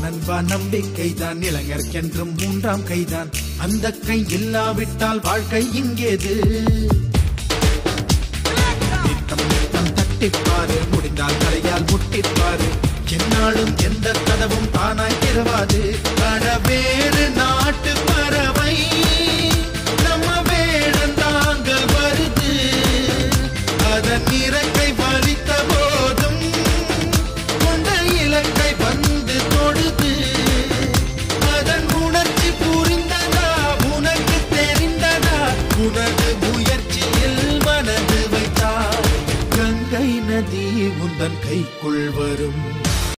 நண்பா நம்பிக்கைதான் இளைஞர்க்கென்றும் மூன்றாம் கைதான் அந்த கை இல்லாவிட்டால் வாழ்க்கை இங்கேது நித்தம் நித்தம் தட்டிப்பாரு முடிந்தால் தலையால் முட்டிப்பாரு என்னாலும் எந்த கதவும் தானாய் திறவாது அட வேறு நாட்டு பறவை நம்ம வேடந்தாங்கள் வருது அதன் இறக்கை வலித்த போதும் கொண்ட இலக்கை வந்து தொடுது அதன் உணர்ச்சி புரிந்ததா உனக்கு தெரிந்ததா உனது முயற்சியில் மனது வைத்தார் கங்கை நதி உந்தன் கைக்குள் வரும்